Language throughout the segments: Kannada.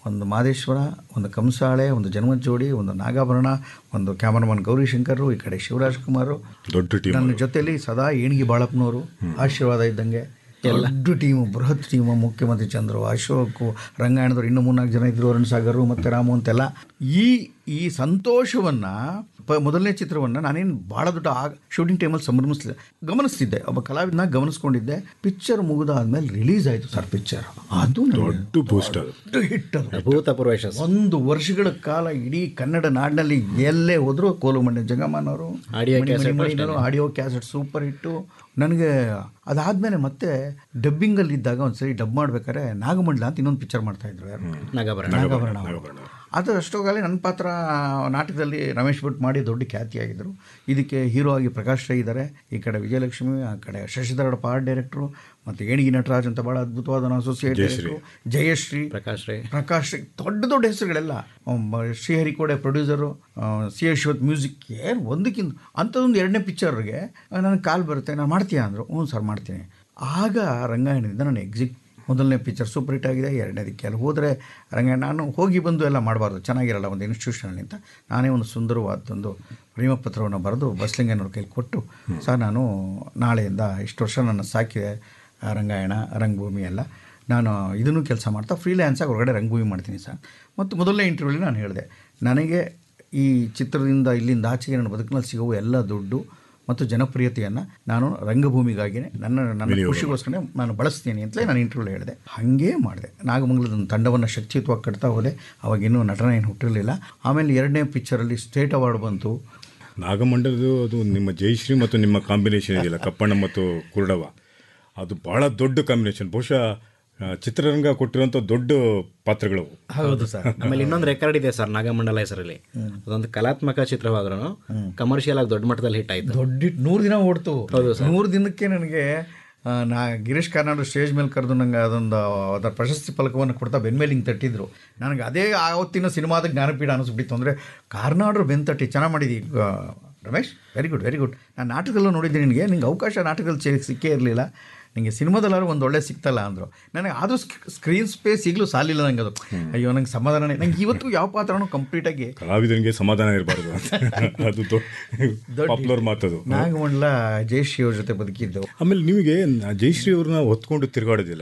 ಒಂದು ಮಾದೇಶ್ವರ ಒಂದು ಕಂಸಾಳೆ ಒಂದು ಜನ್ಮದ ಜೋಡಿ ಒಂದು ನಾಗಾಭರಣ ಒಂದು ಕ್ಯಾಮರಾಮನ್ ಗೌರಿಶಂಕರ್ ಈ ಕಡೆ ಶಿವರಾಜ್ ಕುಮಾರ್ ದೊಡ್ಡ ಟೀಮ್ ನನ್ನ ಜೊತೆಲಿ ಸದಾ ಏಣಿಗೆ ಬಾಳಪ್ಪನವರು ಆಶೀರ್ವಾದ ಇದ್ದಂಗೆ ದೊಡ್ಡ ಟೀಮು ಬೃಹತ್ ಟೀಮು ಮುಖ್ಯಮಂತ್ರಿ ಚಂದ್ರು ಅಶೋಕು ರಂಗಾಯಣದವ್ರು ಇನ್ನೂ ಮೂರ್ನಾಲ್ಕು ಜನ ಇದ್ರು ಅರುಣ್ ಸಾಗರು ಮತ್ತು ರಾಮು ಅಂತೆಲ್ಲ ಈ ಈ ಸಂತೋಷವನ್ನು ಪ ಮೊದಲನೇ ಚಿತ್ರವನ್ನು ನಾನೇನು ಭಾಳ ದೊಡ್ಡ ಆ ಶೂಟಿಂಗ್ ಟೈಮಲ್ಲಿ ಸಂಭ್ರಮಿಸ್ಲಿಲ್ಲ ಗಮನಿಸ್ತಿದ್ದೆ ಒಬ್ಬ ಕಲಾವಿದನಾಗ ಗಮನಿಸ್ಕೊಂಡಿದ್ದೆ ಪಿಕ್ಚರ್ ಮುಗಿದಾದ್ಮೇಲೆ ರಿಲೀಸ್ ಆಯಿತು ಸರ್ ಪಿಕ್ಚರ್ ಅದು ದೊಡ್ಡ ಬೂಸ್ಟರ್ ದೊಡ್ಡ ಹಿಟ್ ಅದು ಅಭೂತಪೂರ್ವ ಯಶಸ್ಸು ಒಂದು ವರ್ಷಗಳ ಕಾಲ ಇಡೀ ಕನ್ನಡ ನಾಡಿನಲ್ಲಿ ಎಲ್ಲೇ ಹೋದ್ರು ಕೋಲುಮಂಡ್ಯ ಜಂಗಮ್ಮನವರು Audio audio cassette super hit ನನಗೆ ಅದಾದಮೇಲೆ ಮತ್ತೆ ಡಬ್ಬಿಂಗಲ್ಲಿ ಇದ್ದಾಗ ಒಂದ್ಸರಿ ಡಬ್ ಮಾಡ್ಬೇಕಾದ್ರೆ ನಾಗಮಂಡಲ ಅಂತ ಇನ್ನೊಂದು ಪಿಕ್ಚರ್ ಮಾಡ್ತಾ ಇದ್ರು ಯಾರು ನಾಗಾಭರಣ ನಾಗಾಭರಣ ಅವರು. ಅದು ಅಷ್ಟೊಗಾಲಿ ನನ್ನ ಪಾತ್ರ ನಾಟಕದಲ್ಲಿ ರಮೇಶ್ ಭಟ್ ಮಾಡಿ ದೊಡ್ಡ ಖ್ಯಾತಿಯಾಗಿದ್ದರು ಇದಕ್ಕೆ ಹೀರೋ ಆಗಿ ಪ್ರಕಾಶ್ ರೈ ಇದ್ದಾರೆ ಈ ಕಡೆ ವಿಜಯಲಕ್ಷ್ಮಿ ಆ ಕಡೆ ಶಶಿಧರ ಪಾರ್ ಡೈರೆಕ್ಟ್ರು ಮತ್ತು ಏಣಿಗೆ ನಟರಾಜ್ ಅಂತ ಭಾಳ ಅದ್ಭುತವಾದ ಅಸೋಸಿಯೇಟ್ ಡೈರೆಕ್ಟ್ರು ಜಯಶ್ರೀ ಪ್ರಕಾಶ್ ರೈ ಪ್ರಕಾಶ್ ರೈ ದೊಡ್ಡ ದೊಡ್ಡ ಹೆಸರುಗಳೆಲ್ಲ ಅವ ಶ್ರೀಹರಿಕೋಡೆ ಪ್ರೊಡ್ಯೂಸರು ಸಿ ಯಶವತ್ ಮ್ಯೂಸಿಕ್ ಏನು ಒಂದಕ್ಕಿಂತ ಅಂಥದ್ದೊಂದು ಎರಡನೇ ಪಿಕ್ಚರ್ಗೆ ನನಗೆ ಕಾಲ್ ಬರುತ್ತೆ ನಾನು ಮಾಡ್ತೀಯಾ ಅಂದರು ಹ್ಞೂ ಸರ್ ಮಾಡ್ತೀನಿ ಆಗ ರಂಗಾಯಣದಿಂದ ನಾನು ಎಕ್ಸಿಟ್ ಮೊದಲನೇ ಪಿಕ್ಚರ್ ಸೂಪರ್ ಹಿಟ್ ಆಗಿದೆ ಎರಡನೇದಕ್ಕೆ ಅಲ್ಲಿ ಹೋದರೆ ರಂಗಾಯಣ ನಾನು ಹೋಗಿ ಬಂದು ಎಲ್ಲ ಮಾಡಬಾರ್ದು ಚೆನ್ನಾಗಿರಲ್ಲ ಒಂದು ಇನ್ಸ್ಟಿಟ್ಯೂಷನಲ್ಲಿ ಅಂತ ನಾನೇ ಒಂದು ಸುಂದರವಾದೊಂದು ಪ್ರೇಮಪತ್ರವನ್ನು ಬರೆದು ಬಸ್ಲಿಂಗನವ್ರ ಕೈಲಿ ಕೊಟ್ಟು ಸರ್ ನಾನು ನಾಳೆಯಿಂದ ಇಷ್ಟು ವರ್ಷ ನನ್ನ ಸಾಕಿದೆ ಆ, ರಂಗಾಯಣ ರಂಗಭೂಮಿ ಎಲ್ಲ ನಾನು ಇದನ್ನು ಕೆಲಸ ಮಾಡ್ತಾ ಫ್ರೀಲ್ಯಾನ್ಸಾಗಿ ಹೊರಗಡೆ ರಂಗಭೂಮಿ ಮಾಡ್ತೀನಿ ಸರ್ ಮತ್ತು ಮೊದಲನೇ ಇಂಟರ್ವ್ಯೂಲಿ ನಾನು ಹೇಳಿದೆ ನನಗೆ ಈ ಚಿತ್ರದಿಂದ ಇಲ್ಲಿಂದ ಆಚೆಗೆ ನನ್ನ ಬದುಕಿನಲ್ಲಿ ಸಿಗುವ ಎಲ್ಲ ದುಡ್ಡು ಮತ್ತು ಜನಪ್ರಿಯತೆಯನ್ನು ನಾನು ರಂಗಭೂಮಿಗಾಗಿಯೇ ನನ್ನ ನನ್ನ ಖುಷಿಗೋಸ್ಕರ ನಾನು ಬಳಸ್ತೀನಿ ಅಂತಲೇ ನಾನು ಇಂಟರ್ವ್ಯೂಲಿ ಹೇಳಿದೆ ಹಾಗೇ ಮಾಡಿದೆ ನಾಗಮಂಗಲದ ಒಂದು ತಂಡವನ್ನು ಶಕ್ತಿಯುತವಾಗಿ ಕಟ್ತಾ ಹೋದೆ ಅವಾಗ ಇನ್ನೂ ನಟನ ಏನು ಹುಟ್ಟಿರಲಿಲ್ಲ ಆಮೇಲೆ ಎರಡನೇ ಪಿಕ್ಚರಲ್ಲಿ ಸ್ಟೇಟ್ ಅವಾರ್ಡ್ ಬಂತು ನಾಗಮಂಡಲದು ಅದು ನಿಮ್ಮ ಜಯಶ್ರೀ ಮತ್ತು ನಿಮ್ಮ ಕಾಂಬಿನೇಷನ್ ಇದೆಯಲ್ಲ ಕಪ್ಪಣ್ಣ ಮತ್ತು ಕುರುಡವ ಅದು ಬಹಳ ದೊಡ್ಡ ಕಾಂಬಿನೇಷನ್ ಬಹುಶಃ ಆ, ಚಿತ್ರರಂಗ ಕೊಟ್ಟಿರುವಂಥ ದೊಡ್ಡ ಪಾತ್ರಗಳು ಹೌದು ಸರ್ ಆಮೇಲೆ ಇನ್ನೊಂದು ರೆಕಾರ್ಡ್ ಇದೆ ಸರ್ ನಾಗಮಂಡಲ ಹೆಸರಲ್ಲಿ ಅದೊಂದು ಕಲಾತ್ಮಕ ಚಿತ್ರವಾದ್ರೂ ಕಮರ್ಷಿಯಲ್ ಆಗಿ ದೊಡ್ಡ ಮಟ್ಟದಲ್ಲಿ ಹಿಟ್ ಆಯ್ತು ದೊಡ್ಡ ನೂರು ದಿನ ಓಡ್ತು ನೂರು ದಿನಕ್ಕೆ ನನಗೆ ಆ, ನಾ ಗಿರೀಶ್ ಕಾರ್ನಾಡ್ ಸ್ಟೇಜ್ ಮೇಲೆ ಕರೆದು ನಂಗೆ ಅದೊಂದು ಅದರ ಪ್ರಶಸ್ತಿ ಫಲಕವನ್ನು ಕೊಡ್ತಾ ಬೆನ್ಮೇಲೆ ಹಿಂಗೆ ತಟ್ಟಿದ್ರು ನನಗೆ ಅದೇ ಆವತ್ತಿನ ಸಿನಿಮಾದ ಜ್ಞಾನಪೀಠ ಅನಿಸ್ಬಿಟ್ಟಿತ್ತು ಅಂದರೆ ಕಾರ್ನಾಡ್ರು ಬೆನ್ ತಟ್ಟಿ ಚೆನ್ನಾಗಿ ಮಾಡಿದಿ ಆ, Ramesh very good very good ನಾನು ನಾಟಕದಲ್ಲೂ ನೋಡಿದ್ದೀನಿ ನಿನಗೆ ನಿಂಗೆ ಅವಕಾಶ ನಾಟಕದಲ್ಲಿ ಸೇ ಸಿಕ್ಕೇ ಇರಲಿಲ್ಲ ನಿಮಗೆ ಸಿನಿಮಾದಲ್ಲಾದ್ರೂ ಒಂದು ಒಳ್ಳೆ ಸಿಕ್ತಲ್ಲ ಅಂದರು ನನಗೆ ಆದರೂ ಸ್ಕ್ರೀನ್ ಸ್ಪೇಸ್ ಈಗಲೂ ಸಾಲಿಲ್ಲ ನಂಗೆ ಅದು ಅಯ್ಯೋ ನಂಗೆ ಸಮಾಧಾನ ನಂಗೆ ಇವತ್ತಿಗೂ ಯಾವ ಪಾತ್ರನೂ ಕಂಪ್ಲೀಟಾಗಿ ಕಲಾವಿದನಿಗೆ ಸಮಾಧಾನ ಇರಬಾರ್ದು ಅದು ಪಾಪ್ಯುಲರ್ ಮಾತದು ನಾಗಮಂಡಲ ಜಯಶ್ರೀ ಅವ್ರ ಜೊತೆ ಬದುಕಿದ್ದು ಆಮೇಲೆ ನಿಮಗೆ ನ- ಜಯಶ್ರೀ ಅವ್ರನ್ನ ಹೊತ್ಕೊಂಡು ತಿರುಗಾಡೋದಿಲ್ಲ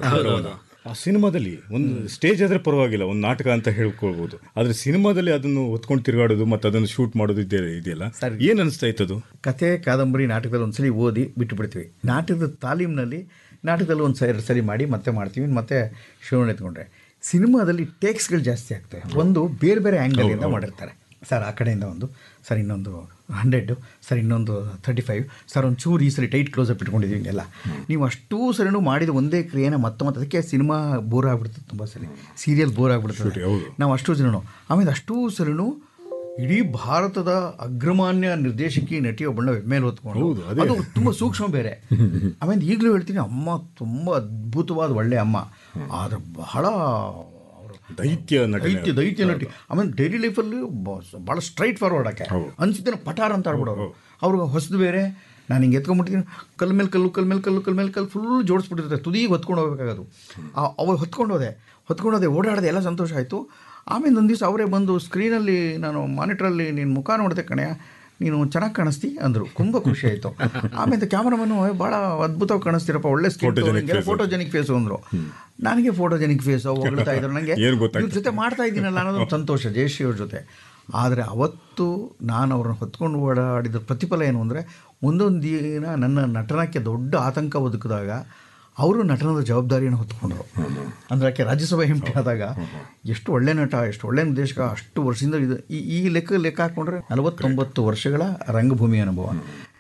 ಆ ಸಿನಿಮಾದಲ್ಲಿ ಒಂದು ಸ್ಟೇಜ್ ಆದ್ರೆ ಪರವಾಗಿಲ್ಲ ಒಂದು ನಾಟಕ ಅಂತ ಹೇಳ್ಕೊಳ್ಬೋದು ಆದ್ರೆ ಸಿನಿಮಾದಲ್ಲಿ ಅದನ್ನು ಹೊತ್ಕೊಂಡು ತಿರುಗಾಡೋದು ಮತ್ತು ಅದನ್ನು ಶೂಟ್ ಮಾಡೋದು ಇದೆ ಇದೆಯಲ್ಲ ಏನ್ ಅನಿಸ್ತಾ ಇತ್ತದು ಕತೆ ಕಾದಂಬರಿ ನಾಟಕದಲ್ಲಿ ಒಂದ್ಸಲಿ ಓದಿ ಬಿಟ್ಟು ಬಿಡ್ತೀವಿ ನಾಟಕದ ತಾಲೀಮ್ನಲ್ಲಿ ನಾಟಕದಲ್ಲಿ ಒಂದು ಸರಿ ಸರಿ ಮಾಡಿ ಮತ್ತೆ ಮಾಡ್ತೀವಿ ಮತ್ತೆ ಶಿವಣ್ಣ ಎತ್ಕೊಂಡ್ರೆ ಸಿನಿಮಾದಲ್ಲಿ ಟೇಕ್ಸ್ಗಳು ಜಾಸ್ತಿ ಆಗ್ತವೆ ಒಂದು ಬೇರೆ ಬೇರೆ ಆ್ಯಂಗಲಿಂದ ಮಾಡಿರ್ತಾರೆ ಸರ್ ಆ ಕಡೆಯಿಂದ ಒಂದು ಸರ್ ಇನ್ನೊಂದು ಹಂಡ್ರೆಡ್ಡು ಸರ್ ಇನ್ನೊಂದು ತರ್ಟಿ ಫೈವ್ ಸರ್ ಒಂದು ಚೂರು ಈ ಸರಿ ಟೈಟ್ ಕ್ಲೋಸಪ್ ಇಟ್ಕೊಂಡಿದ್ದೀವಿ ಹಿಂಗೆಲ್ಲ ನೀವು ಅಷ್ಟೂ ಸರಿನೂ ಮಾಡಿದ ಒಂದೇ ಕ್ರಿಯೆನ ಮತ್ತೆ ಮತ್ತೆ ಅದಕ್ಕೆ ಸಿನಿಮಾ ಬೋರ್ ಆಗ್ಬಿಡ್ತದೆ ತುಂಬ ಸರಿ ಸೀರಿಯಲ್ ಬೋರ್ ಆಗ್ಬಿಡ್ತದೆ ನಾವು ಅಷ್ಟು ಜನನು ಆಮೇಲೆ ಅಷ್ಟೂ ಸರಿನೂ ಇಡೀ ಭಾರತದ ಅಗ್ರಮಾನ್ಯ ನಿರ್ದೇಶಕಿ ನಟಿ ಒಬ್ಬಳನ್ನ ಮೇಲೆ ಹೊತ್ಕೊಂಡು ಅದು ತುಂಬ ಸೂಕ್ಷ್ಮ ಬೇರೆ ಆಮೇಲೆ ಈಗಲೂ ಹೇಳ್ತೀನಿ ಅಮ್ಮ ತುಂಬ ಅದ್ಭುತವಾದ ಒಳ್ಳೆ ಅಮ್ಮ ಆದ್ರೆ ಬಹಳ ಅವರು ದೈತ್ಯ ನಟ ದೈತ್ಯ ದೈತ್ಯ ನಟಿ ಆಮೇಲೆ ಡೈಲಿ ಲೈಫಲ್ಲಿ ಭಾಳ ಸ್ಟ್ರೈಟ್ ಫಾರ್ವರ್ಡ್ ಆಕೆ ಅನ್ಸಿದ್ದೇನೆ ಪಟಾರ್ ಅಂತ ಆಡ್ಬಿಡೋರು ಅವ್ರಿಗೆ ಹೊಸದು ಬೇರೆ ನಾನು ಹಿಂಗೆ ಎತ್ಕೊಂಡ್ಬಿಟ್ಟಿದ್ದೀನಿ ಕಲ್ ಮೇಲೆ ಕಲ್ಲು ಕಲ್ ಮೇಲೆ ಕಲ್ಲು ಕಲ್ ಮೇಲೆ ಕಲ್ಲು ಫುಲ್ ಜೋಡಿಸ್ಬಿಟ್ಟಿರ್ತಾರೆ ತುದಿಗೆ ಹೊತ್ಕೊಂಡು ಹೋಗ್ಬೇಕಾಗೋದು ಅವಾಗ ಹೊತ್ಕೊಂಡು ಹೋದೆ ಹೊತ್ಕೊಂಡು ಹೋದೆ ಓಡಾಡಿದೆ ಎಲ್ಲ ಸಂತೋಷ ಆಯಿತು ಆಮೇಲೆ ಒಂದು ದಿವಸ ಅವರೇ ಬಂದು ಸ್ಕ್ರೀನಲ್ಲಿ ನಾನು ಮಾನಿಟ್ರಲ್ಲಿ ನಿನ್ನ ಮುಖ ನೋಡಿದೆ ಕಣೆ ನೀನು ಚೆನ್ನಾಗಿ ಕಾಣಿಸ್ತಿ ಅಂದರು ತುಂಬ ಖುಷಿ ಆಯಿತು ಆಮೇಲೆ ಕ್ಯಾಮ್ರಾಮನ್ನು ಭಾಳ ಅದ್ಭುತವಾಗಿ ಕಾಣಿಸ್ತೀರಪ್ಪ ಒಳ್ಳೆ ಸ್ಕಿನ್ ಫೋಟೋಜೆನಿಕ್ ಫೇಸು ಅಂದರು ನನಗೆ ಫೋಟೋಜೆನಿಕ್ ಫೇಸು ಹೊಗಳ್ತಾ ಇದ್ರು ನನಗೆ ಏನ್ ಗೊತ್ತಾಗ್ತದೆ? ಇವ್ರ ಜೊತೆ ಮಾಡ್ತಾ ಇದ್ದೀನಲ್ಲ ಅನ್ನೋದೊಂದು ಸಂತೋಷ ಜಯಶ್ರೀ ಅವ್ರ ಜೊತೆ ಆದರೆ ಅವತ್ತು ನಾನು ಅವ್ರನ್ನ ಹೊತ್ಕೊಂಡು ಓಡಾಡಿದ ಪ್ರತಿಫಲ ಏನು ಅಂದರೆ ಒಂದೊಂದು ದಿನ ನನ್ನ ನಟನಕ್ಕೆ ದೊಡ್ಡ ಆತಂಕ ಬದುಕಿದಾಗ ಅವರು ನಟನದ ಜವಾಬ್ದಾರಿಯನ್ನು ಹೊತ್ಕೊಂಡ್ರು ಅಂದರೆ ಆಕೆ ರಾಜ್ಯಸಭೆ ಎಂಪಿ ಆದಾಗ ಎಷ್ಟು ಒಳ್ಳೆ ನಟ ಎಷ್ಟು ಒಳ್ಳೆ ನಿರ್ದೇಶಕ ಅಷ್ಟು ವರ್ಷದಿಂದ ಇದು ಈ ಈ ಲೆಕ್ಕ ಲೆಕ್ಕ ಹಾಕ್ಕೊಂಡ್ರೆ ನಲವತ್ತೊಂಬತ್ತು ವರ್ಷಗಳ ರಂಗಭೂಮಿ ಅನುಭವ